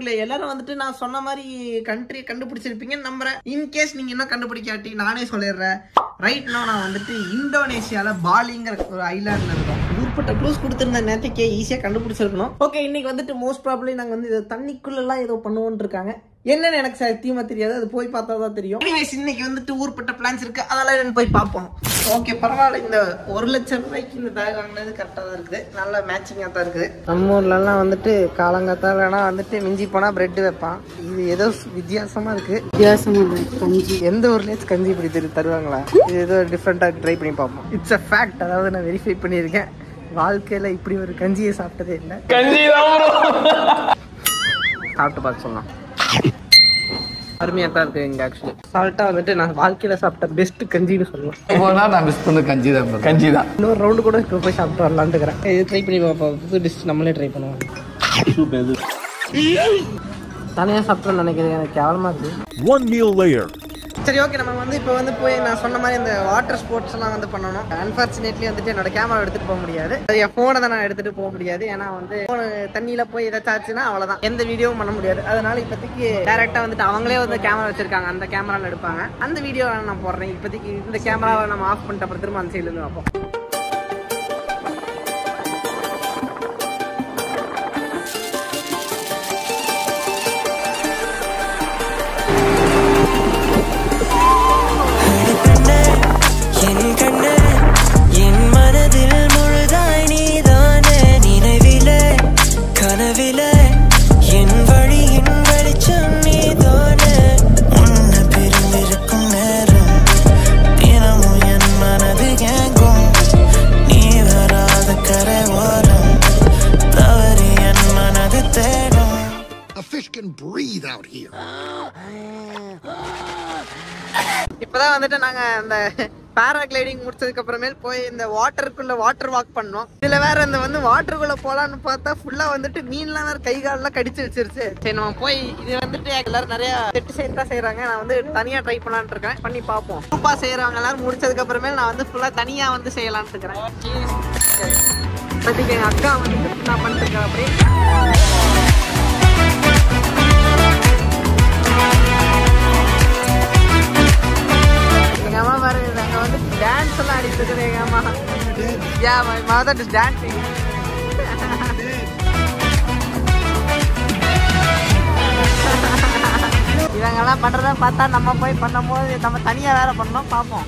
மக்களே எல்லாரும் வந்துட்டு நான் சொன்ன மாதிரி கண்ட்ரி கண்டுபிடிச்சிருப்பீங்கன்னு நம்புறேன் இன்கேஸ் நீங்க என்ன கண்டுபிடிக்காட்டி நானே சொல்லிடுறேன் ரைட் நான் வந்துட்டு இந்தோனேஷியால பாலிங்கிற ஒரு ஐலாண்ட்ல இருக்கோம் ஊர்பட்ட க்ளூஸ் கொடுத்துருந்த நேரத்துக்கே ஈஸியா கண்டுபிடிச்சிருக்கணும் ஓகே இன்னைக்கு வந்துட்டு மோஸ்ட் ப்ராப்ளி நாங்க வந்து இது தண்ணிக்குள்ள எல்லாம் ஏதோ பண்ணுவோம்னு இருக்காங்க என்னன்னு எனக்கு சத்தியமா தெரியாது அது போய் பார்த்தா தான் தெரியும் Anyways, இன்னைக்கு வந்துட்டு ஊர்பட்ட பிளான்ஸ் இருக்கு அதெல்லாம் என்னன்னு போய் பார்ப்போம் ஓகே பரவாயில்ல இந்த ஒரு லட்சம் ரூபாய்க்கு இந்த பேக் வாங்கினது கரெக்டாக தான் இருக்குது நல்ல மேட்சிங்காக தான் இருக்குது நம்ம ஊர்லலாம் வந்துட்டு காலங்காத்தாலனா வந்துட்டு மிஞ்சி போனால் பிரெட் வைப்பான் இது ஏதோ வித்தியாசமா இருக்கு வித்தியாசமான கஞ்சி எந்த ஊர்லயாச்சும் கஞ்சி இப்படி தரு தருவாங்களா இது ஏதோ டிஃப்ரெண்ட்டாக ட்ரை பண்ணி பார்ப்போம் இட்ஸ் அ ஃபேக்ட் அதாவது நான் வெரிஃபை பண்ணியிருக்கேன் வாழ்க்கையில் இப்படி ஒரு கஞ்சியை சாப்பிட்டதே இல்லை சாப்பிட்டு பார்க்க சொல்லலாம் அருமையாக தான் இருக்கு இங்கே ஆக்சுவலி சால்ட்டாக வந்துட்டு நான் வாழ்க்கையில் சாப்பிட்ட பெஸ்ட் கஞ்சின்னு சொல்லலாம் போனா நான் மிஸ் பண்ண கஞ்சி தான் கஞ்சி தான் இன்னொரு ரவுண்டு கூட இப்போ போய் சாப்பிட்டு வரலான்ட்டு இருக்கிறேன் இது ட்ரை பண்ணி பார்ப்போம் புது டிஷ் நம்மளே ட்ரை பண்ணுவோம் தனியாக சாப்பிட்டோம்னு நினைக்கிறேன் எனக்கு கேவலமாக இருக்குது One meal later. சரி ஓகே நம்ம வந்து இப்போ வந்து போய் நான் சொன்ன மாதிரி இந்த வாட்டர் ஸ்போர்ட்ஸ் எல்லாம் வந்து பண்ணணும் அன்பார்ச்சுனேட்லி வந்துட்டு என்னோட கேமரா எடுத்துட்டு போக முடியாது அது என் ஃபோனை தான் நான் எடுத்துட்டு போக முடியாது ஏன்னா வந்து ஃபோனு தண்ணியில போய் ஏதாச்சும் ஆச்சுன்னா அவ்வளவுதான் எந்த வீடியோவும் பண்ண முடியாது அதனால இப்போதைக்கு டேரக்டா வந்துட்டு அவங்களே வந்து கேமரா வச்சிருக்காங்க அந்த கேமரால எடுப்பாங்க அந்த வீடியோ நான் போடுறேன் இப்போதைக்கு இந்த கேமராவை நம்ம ஆஃப் பண்ணிட்டு அப்புறம் திரும்ப அந்த சைடுல இருந்து பார்ப்போம் கண்ணே, என் கண்ணே, என் மனதில் முழுதாய் நீதானே நினைவிலே கனவிலே என் வழியின் வெளிச்சம் நீதானே உன்னை பிரிந்திருக்கும் நேரம் தினமும் என் மனது ஏங்கும் நீ வராத கரை ஓரம் தவறி என் மனது தேடும் A fish can breathe out here. இப்பதான் வந்துட்டு நாங்க இந்த பேராகிளைடிங் முடிச்சதுக்கு அப்புறமேல் போய் இந்த வாட்டருக்குள்ள வாட்டர் வாக் பண்ணோம் இதுல வேற இந்த வந்து வாட்டருக்குள்ள போலான்னு பார்த்தா ஃபுல்லா வந்துட்டு மீன்லாம் வேற கை காலெல்லாம் கடிச்சு வச்சிருச்சு சரி நம்ம போய் இது வந்துட்டு எல்லாரும் நிறைய செட்டு சைடு தான் செய்யறாங்க நான் வந்து தனியா ட்ரை பண்ணலான்னு இருக்கேன் பண்ணி பார்ப்போம் சூப்பா செய்யறவங்க எல்லாரும் முடிச்சதுக்கு அப்புறமேல் நான் வந்து ஃபுல்லா தனியா வந்து செய்யலாம்னு இருக்கிறேன் இப்போதைக்கு எங்க அக்கா வந்து நான் பண்ணிட்டு இருக்கேன் அப்படியே எங்க அம்மா பாருங்க அங்க வந்து டான்ஸ் எல்லாம் ஆடிட்டு இருக்குது எங்க அம்மா yeah my mother is dancing இவங்கெல்லாம் பண்றத பார்த்தா நம்ம போய் பண்ணும்போது நம்ம தனியா வேற பண்ணோம் பார்ப்போம்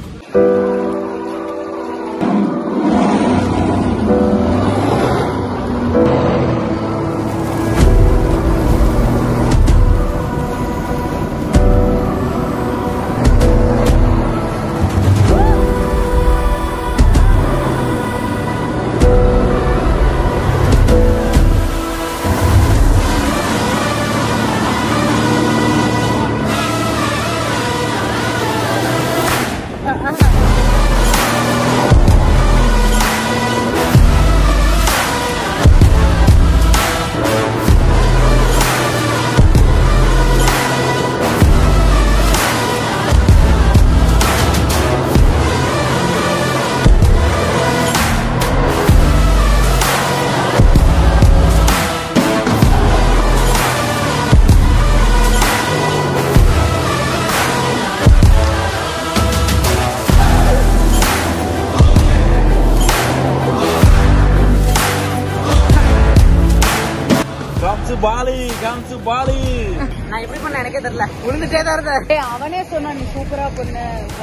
Come to Bali. Come to Bali. நான் எப்படி பண்ண எனக்கே தெரியல விழுந்துட்டே தான் இருந்தேன் ஏய், அவனே சொன்னா நீ சூப்பரா பண்ண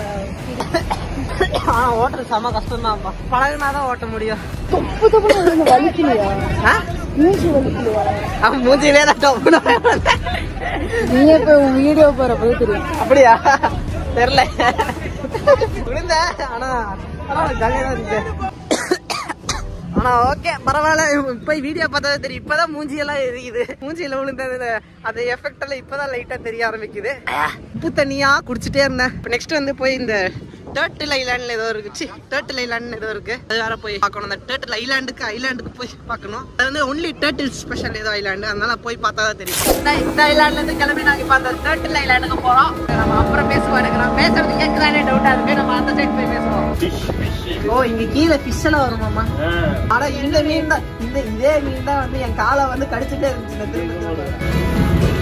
ஆனா ஓட்டுறது செம கஷ்டம் தான் பழகுனாதான் ஓட்ட முடியும் தொப்பு தொப்பு வலிக்கலையா ஆ? மூஞ்சி வலிக்கலையா அவன் மூஞ்சிலே தான் டொப்புன்னு வந்தேன். நீ இப்ப உன் வீடியோ போறப்பவே தெரியும் அப்படியா தெரியல விழுந்தேன் ஆனா ஆனா ஜாலியா தான் இருந்துச்சு ஆனா ஓகே பரவாயில்ல இப்ப வீடியோ பார்த்தா தெரியும் இப்பதான் மூஞ்சி எல்லாம் எரியுது மூஞ்சியில விழுந்தது அந்த எஃபெக்ட் எல்லாம் இப்பதான் லைட்டா தெரிய ஆரம்பிக்குது உப்பு தண்ணியா குடிச்சிட்டே இருந்தேன் இப்ப நெக்ஸ்ட் வந்து போய் இந்த டேர்ட்டில் ஐலாண்ட்ல ஏதோ இருக்கு சி டேர்ட்டில் ஐலாண்ட் ஏதோ இருக்கு அது வேற போய் பார்க்கணும் அந்த டேர்ட்டில் ஐலாண்டுக்கு ஐலாண்டுக்கு போய் பார்க்கணும் அது வந்து ஒன்லி டேர்ட்டில் ஸ்பெஷல் ஏதோ ஐலாண்டு அதனால போய் பார்த்தா தான் தெரியும் இந்த- இந்த ஐலாண்ட்ல இருந்து கிளம்பி நாங்க இப்ப அந்த டேர்ட்டில் ஐலாண்டுக்கு போறோம் நம்ம அப்புறம் பேசுவோம் எனக்கு நான் பேசுறது கேட்குதானே டவுட்டா இருக்கு நம்ம அந்த சைடு போய் பேசுவோம் ஓ இங்க கீழே ஃபிஷ் எல்லாம் வருமாமா ஆனா இந்த மீன் தான் இந்த இதே மீன் தான் வந்து என் காலை வந்து கடிச்சிட்டே இருந்துச்சு இந்த திரும்ப திரும்ப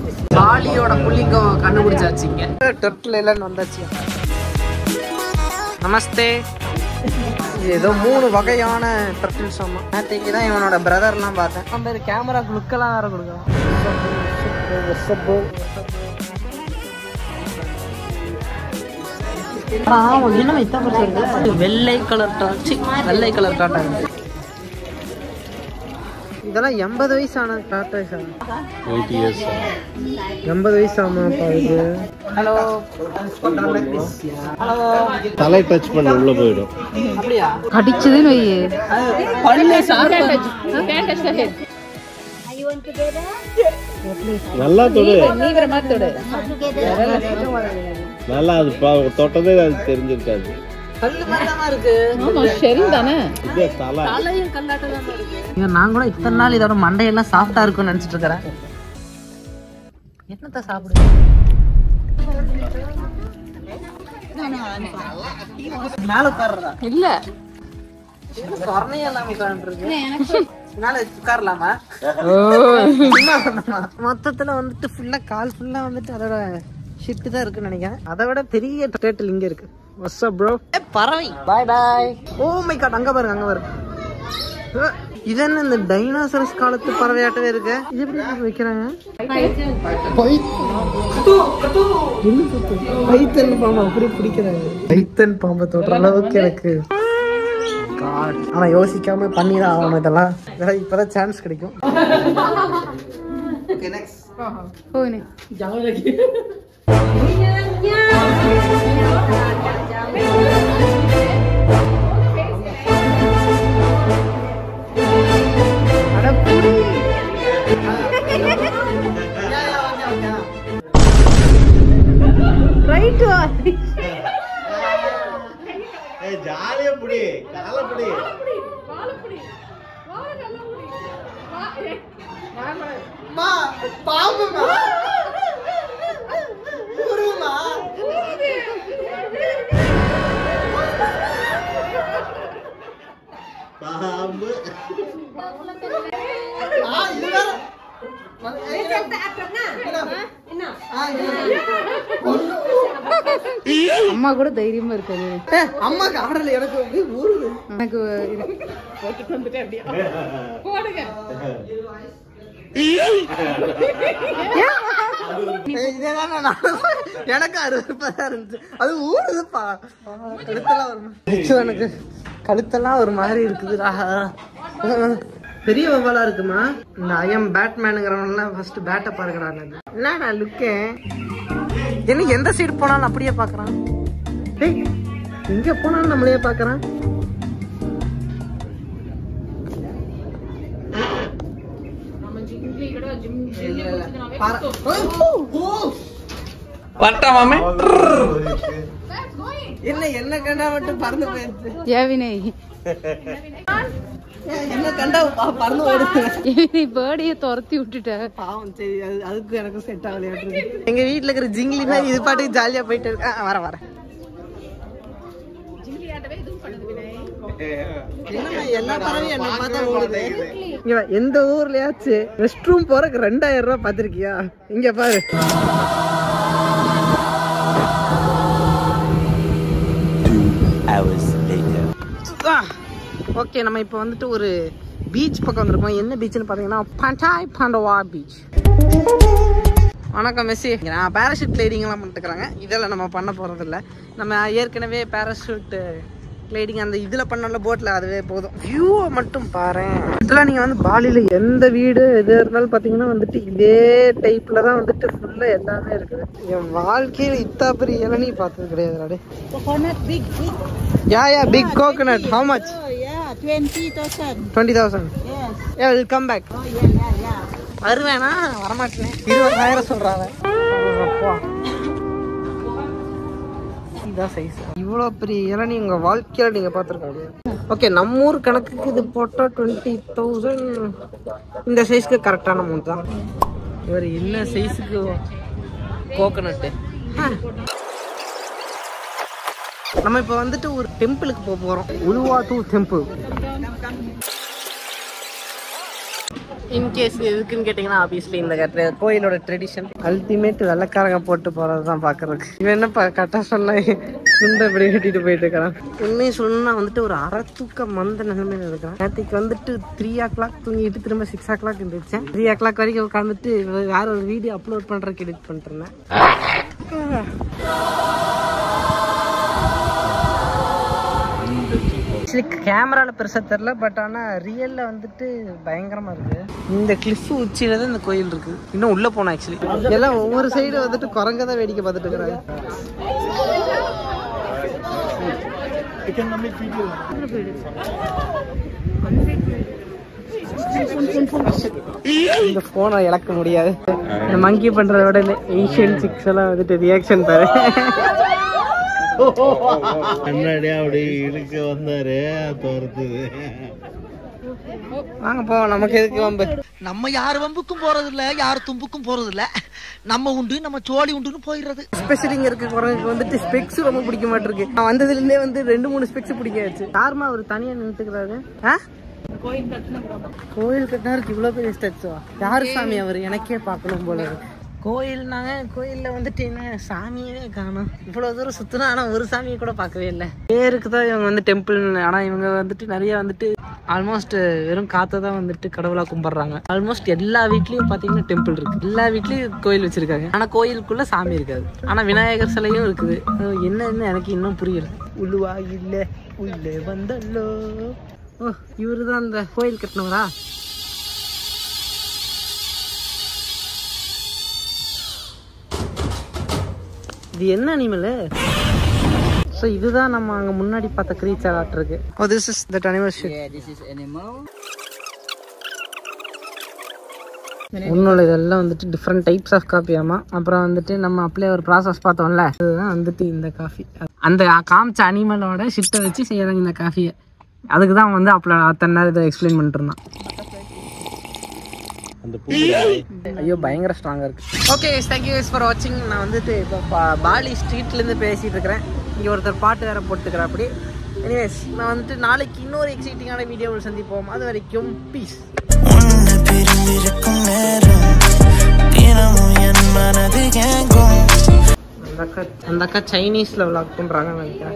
பாலியோட புள்ளிங்கம் கண்டுபிடிச்சாச்சுங்க டொட்டில் இல்லைன்னு வந்தாச்சு நமஸ்தே இது ஏதோ மூணு வகையான டர்ட்டில்ஸ் ஆமா நேற்றுக்கு தான் இவனோட பிரதர்லாம் பார்த்தேன் நம்ம கேமரா லுக்கெல்லாம் வேற கொடுக்குறான் ஆமா என்ன இத்தனை வெள்ளை கலர் டாச்சி வெள்ளை கலர் டாட்டா இதெல்லாம் எண்பது வயசான டாட்டா எண்பது வயசு ஆமாப்பா இது ஹலோ ஹலோ தலை டச் பண்ண உள்ள போயிடும் அப்படியா கடிச்சதுன்னு வையே பல்லு சாப்பிட்டு நல்லா தொடு நீங்கிற மாதிரி தொடு நல்லா அது பா- தொட்டதே அது தெரிஞ்சிருக்காது பல்லு மாதிரிதான் இருக்கு ஆமா சரி தானே இதே தலை ஐயோ, நான் கூட இத்தனை நாள் இதோட மண்டையெல்லாம் சாஃப்டா இருக்கும்னு நினைச்சிட்டு இருக்கிறேன் என்னத்த சாப்பிடு மேல உட்கார்றதா இல்ல சொரணையெல்லாம் உட்காந்துருக்கு மேல உட்காரலாமா சும்மா சொன்னமா. மொத்தத்துல வந்துட்டு ஃபுல்லா கால் ஃபுல்லா வந்துட்டு அதோட ஷிட் தான் இருக்குன்னு நினைக்கிறேன் அதை விட பெரிய டேட்டில் இங்க இருக்கு வட்ஸ் அப் ப்ரோ பறவை பாய் பாய் ஓ மை காட் அங்க பாருங்க அங்க பாருங்க அஹ், இது என்ன இந்த டைனோசரஸ் காலத்து பறவையாட்டவே இருக்கு இது எப்படி இப்படி வைக்கிறாங்க பைத்தன் பாம்பு அப்படி பிடிக்கிறாங்க பைத்தன் பாம்பை தொடுற அளவுக்கு எனக்கு God. ஆனா யோசிக்காம பண்ணிதான் ஆகணும் இதெல்லாம் இதெல்லாம் இப்பதான் சான்ஸ் கிடைக்கும் Okay, next. போயினே ஜாலியா புடி கால புடி பாம்பு அம்மா கூட தைரியமா இருக்காது அம்மாக்கு ஆடல எனக்கு வந்து ஊருது எனக்கு இது- இதேதான் நான் எனக்கு அறுபது தான் இருந்துச்சு அது ஊறுதுப்பா கழுத்தெல்லாம் ஒரு மாதிரி எனக்கு கழுத்தெல்லாம் ஒரு மாதிரி இருக்குதுடா பெரிய வவ்வாலா இருக்குமா இந்த ஐஎம் பேட்மேனுங்கிறவன்லாம் ஃபர்ஸ்ட் பேட்டை பாருங்கடா என்னடா லுக்கே என்ன எந்த சைடு போனாலும் அப்படியே பாக்குறான் டேய் எங்க போனாலும் நம்மளையே பாக்குறான் பாரு. ஓ! பட்டாமே என்ன என்ன கண்டா மட்டும் பறந்து போயிருச்சு ஏவினை என்ன கண்டா ப- பறந்து ஓடுது ஏவினை பேர்டையே துரத்தி விட்டுட்ட பாவம் சரி அது அதுக்கு எனக்கு செட் ஆகலையாட்டு எங்க வீட்ல இருக்கிற ஜிங்கிலி மாதிரி இது பாட்டுக்கு ஜாலியா போயிட்டு இருக்கு ஆ, வர வர என்னம்மா, எல்லா பறவையும் என்னை பார்த்தா ஓடுது. இங்க வா, எந்த ஊர்லயாச்சு ரெஸ்ட் ரூம் போறதுக்கு ரெண்டாயிரம் ரூபாய் பாத்திருக்கியா இங்க பாரு ஓகே நம்ம இப்போ வந்துட்டு ஒரு பீச் பக்கம் வந்திருக்கோம் என்ன பீச்னு பார்த்தீங்கன்னா பண்டாய் பாண்டவா பீச் வணக்கம் மெஸ்ஸி நான் பேராஷூட் கிளைடிங்லாம் பண்ணிட்டுருக்குறாங்க இதெல்லாம் நம்ம பண்ண போகிறது இல்ல நம்ம ஏற்கனவே பேராஷூட் கிளைடிங் அந்த இதில் பண்ணல போட்டில் அதுவே போதும் வியூவை மட்டும் பாரு இதெல்லாம் நீங்கள் வந்து பாலியில் எந்த வீடு எது இருந்தாலும் பார்த்தீங்கன்னா வந்துட்டு இதே டைப்பில் தான் வந்துட்டு ஃபுல்லாக எல்லாமே இருக்குது என் வாழ்க்கையில் இத்தா பெரிய இளநீ பார்த்தது கிடையாது yeah yeah big coconut how much twenty thousand I will come back வருவேனா வரமாட்டேன் இருபதாயிரம் சொல்றாங்க அப்பா இதான் சைஸ் இவ்வளோ பெரிய இளநீ உங்கள் வாழ்க்கையில் நீங்கள் பார்த்துருக்க ஓகே நம்ம ஊர் கணக்குக்கு இது போட்டால் டுவெண்ட்டி தௌசண்ட் இந்த சைஸ்க்கு கரெக்டான அமௌண்ட் தான் இவர் என்ன சைஸுக்கு கோகனட்டு நம்ம இப்போ வந்துட்டு ஒரு டெம்பிளுக்கு போக போகிறோம் உருவாத்தூர் டெம்பிள் இன்கேஸ் எதுக்குன்னு கேட்டிங்கன்னா ஆப்வியஸ்லி இந்த கட்ட- கோயிலோட ட்ரெடிஷன் அல்டிமேட் வெள்ளக்காரங்க போட்டு போறது தான் பார்க்கறதுக்கு இவன் என்ன கரெக்டாக சொன்னா சுண்டை இப்படி கட்டிட்டு போயிட்டு இருக்கிறான் உண்மையை சொன்னா வந்துட்டு ஒரு அரை தூக்க மந்த நிலைமையில இருக்கிறான் நேற்றுக்கு வந்துட்டு த்ரீ ஓ கிளாக் தூங்கிட்டு திரும்ப சிக்ஸ் ஓ கிளாக் இருந்துச்சேன் த்ரீ ஓ கிளாக் வரைக்கும் உட்காந்துட்டு வேற ஒரு வீடியோ அப்லோட் பண்றதுக்கு எடிட் பண்ணிட்டு இருந்தேன் ஆக்சுவலி கேமரால பெருசா தெரில பட் ஆனா ரியல்ல வந்துட்டு பயங்கரமா இருக்கு இந்த கிளிஃப் உச்சியில தான் இந்த கோயில் இருக்கு இன்னும் உள்ள போனோம் ஆக்சுவலி எல்லாம் ஒவ்வொரு சைடு வந்துட்டு குரங்க தான் வேடிக்கை பார்த்துட்டு இருக்கிறாங்க இந்த போனை இழக்க முடியாது இந்த மங்கி பண்றத விட இந்த ஏஷியன் சிக்ஸ் எல்லாம் வந்துட்டு ரியாக்ஷன் பாரு கண்ணாடி அப்படி இழுக்க வந்தாரு துரத்துது வாங்க போவோம் நமக்கு எதுக்கு வம்பு நம்ம யார் வம்புக்கும் போறது இல்ல யார் தும்புக்கும் போறது இல்ல நம்ம உண்டு நம்ம சோழி உண்டுன்னு போயிடுறது ஸ்பெஷல் இங்க இருக்க குரங்குக்கு வந்துட்டு ஸ்பெக்ஸ் ரொம்ப பிடிக்க மாட்டிருக்கு நான் வந்ததுல இருந்தே வந்து ரெண்டு மூணு ஸ்பெக்ஸ் பிடிக்காச்சு யாருமா அவர் தனியா நின்றுக்கிறாரு கோயில் கட்டினாருக்கு இவ்வளவு பெரிய ஸ்டெப்ஸா யாரு சாமி அவர் எனக்கே பார்க்கணும் போல இருக்கு கோயில்னாங்க கோயில்ல வந்துட்டு என்ன சாமியே காணும் இவ்வளவு தூரம் சுத்தினா ஆனா ஒரு சாமியை கூட பார்க்கவே இல்லை பேருக்கு தான் இவங்க வந்து டெம்பிள் ஆனா இவங்க வந்துட்டு நிறைய வந்துட்டு ஆல்மோஸ்ட் வெறும் காத்தை தான் வந்துட்டு கடவுளா கும்பிடுறாங்க ஆல்மோஸ்ட் எல்லா வீட்லயும் பாத்தீங்கன்னா டெம்பிள் இருக்கு எல்லா வீட்லயும் கோயில் வச்சிருக்காங்க ஆனா கோயிலுக்குள்ள சாமி இருக்காது ஆனா விநாயகர் சிலையும் இருக்குது அது என்னன்னு எனக்கு இன்னும் புரியல உள்ளுவா இல்ல உள்ளே வந்தல்லோ ஓ இவரு தான் அந்த கோயில் கட்டினவரா இது என்ன அனிமல் ஸோ இதுதான் நம்ம அங்க முன்னாடி பார்த்த கிரீச்சர் ஆட் இருக்கு oh this is that animal shit உன்னோட இதெல்லாம் வந்துட்டு டிஃப்ரெண்ட் டைப்ஸ் ஆஃப் காஃபி ஆமா அப்புறம் வந்துட்டு நம்ம அப்படியே ஒரு ப்ராசஸ் பார்த்தோம்ல அதுதான் வந்துட்டு இந்த காஃபி அந்த காமிச்ச அனிமலோட ஷிட்டை வச்சு செய்யறாங்க இந்த காஃபியை அதுக்கு தான் வந்து அப்போ அத்தனை நேரம் இதை எக்ஸ்பிளைன் பண்ணிட்டு இருந்தான் அந்த பூ ஐயோ பயங்கர ஸ்ட்ராங்காக இருக்கு ஓகே தேங்க்யூ ஃபார் வாட்சிங் நான் வந்துட்டு இப்போ பா- பாலி ஸ்ட்ரீட்லேருந்து பேசிகிட்டு இருக்கிறேன் இங்கே ஒருத்தர் பாட்டு வேற போட்டுக்கிறேன் அப்படி எனிவேஸ் நான் வந்துட்டு நாளைக்கு இன்னொரு எக்ஸைட்டிங்கான வீடியோவில் சந்திப்போம் அது வரைக்கும் பீஸ் உன்னை பிரிந்திருக்கும் நேரம் தினமும் என் மனது ஏங்கும் அந்த அக்கா அந்த அக்கா சைனீஸில் விளாக் பண்ணுறாங்க நினைக்கிறேன்